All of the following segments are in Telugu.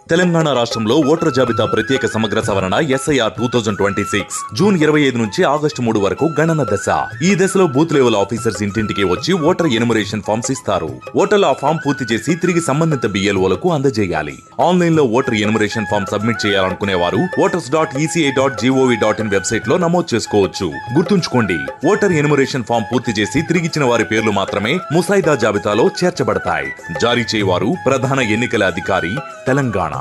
తెలంగాణ రాష్ట్రంలో ఓటర్ జాబితా ప్రత్యేక సమగ్ర సవరణ SIR two thousand twenty six June ఇరవై ఐదు నుంచి ఆగస్టు మూడు వరకు గణన దశ ఈ దశలో బూత్ లెవెల్ ఆఫీసర్స్ ఇంటింటికి వచ్చి ఓటర్ ఎనుమరేషన్ ఫామ్స్ ఇస్తారు ఓటర్లు ఆ ఫామ్ పూర్తి చేసి తిరిగి సంబంధిత బిఎల్ఓలకు అందజేయాలి ఆన్లైన్ లో ఓటర్ ఎనుమరేషన్ ఫామ్ సబ్మిట్ చేయాలనుకునే వారు voters dot ECI dot GOV dot in website లో నమోదు చేసుకోవచ్చు గుర్తుంచుకోండి ఓటర్ ఎనుమరేషన్ ఫామ్ పూర్తి చేసి తిరిగిచ్చిన వారి పేర్లు మాత్రమే ముసాయిదా జాబితాలో చేర్చబడతాయి జారీ చేయవారు ప్రధాన ఎన్నికల అధికారి తెలంగాణ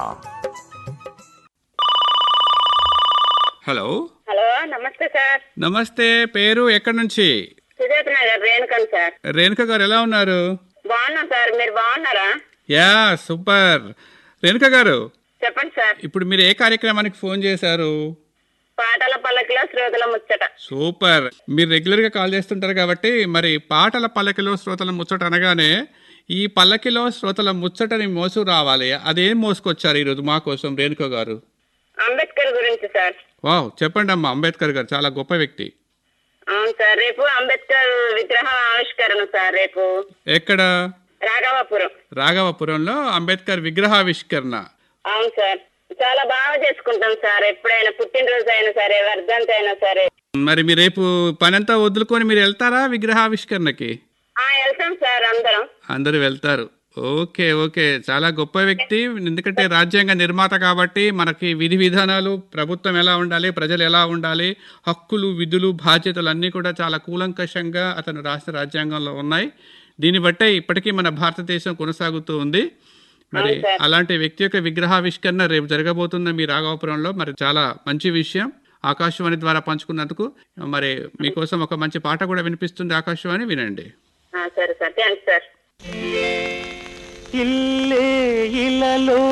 హలో హలో నమస్తే సార్ నమస్తే పేరు ఎక్కడి నుంచి సుజాత నగర్ రేణుకన్ సార్ రేణుక గారు ఎలా ఉన్నారు బాగున్నాం సార్ మీరు బాగున్నారా యా సూపర్ రేణుక గారు చెప్పండి సార్ ఇప్పుడు మీరు ఏ కార్యక్రమానికి ఫోన్ చేశారు పాటల పల్లకిలో శ్రోతల ముచ్చట సూపర్ మీరు రెగ్యులర్గా కాల్ చేస్తుంటారు కాబట్టి మరి పాటల పల్లకిలో శ్రోతల ముచ్చట అనగానే ఈ పల్లకిలో శ్రోతల ముచ్చటని మోసు రావాలి అదేం మోసుకొచ్చారు ఈరోజు మా కోసం రేణుక గారు అంబేద్కర్ గురించి సార్ వావ్ చెప్పండి అమ్మా అంబేద్కర్ గారు చాలా గొప్ప వ్యక్తి అవును సార్ రేపు అంబేద్కర్ విగ్రహ ఆవిష్కరణ సార్ రేపు ఎక్కడ రాఘవాపురం రాఘవపురంలో అంబేద్కర్ విగ్రహావిష్కరణ అవును సార్ చాలా బాగా చేసుకుంటాం సార్ ఎప్పుడైనా పుట్టినరోజు అయినా సరే వర్ధంతి అయినా సరే మరి మీరు రేపు పనంతా వదులుకొని మీరు వెళ్తారా విగ్రహావిష్కరణకి ఆ వెళ్తాం సార్ అందరం అందరూ వెళ్తారు ఓకే ఓకే చాలా గొప్ప వ్యక్తి ఎందుకంటే రాజ్యాంగ నిర్మాత కాబట్టి మనకి విధి విధానాలు ప్రభుత్వం ఎలా ఉండాలి ప్రజలు ఎలా ఉండాలి హక్కులు విధులు బాధ్యతలు అన్నీ కూడా చాలా కూలంకషంగా అతను రాష్ట్ర రాజ్యాంగంలో ఉన్నాయి దీన్ని బట్టే ఇప్పటికీ మన భారతదేశం కొనసాగుతూ ఉంది మరి అలాంటి వ్యక్తి యొక్క విగ్రహావిష్కరణ రేపు జరగబోతున్న మీ రాఘవపురంలో మరి చాలా మంచి విషయం ఆకాశవాణి ద్వారా పంచుకున్నందుకు మరి మీకోసం ఒక మంచి పాట కూడా వినిపిస్తుంది ఆకాశవాణి వినండి ఆ, సరే సార్ థ్యాంక్స్ సార్ ఇల్లే ఇలలో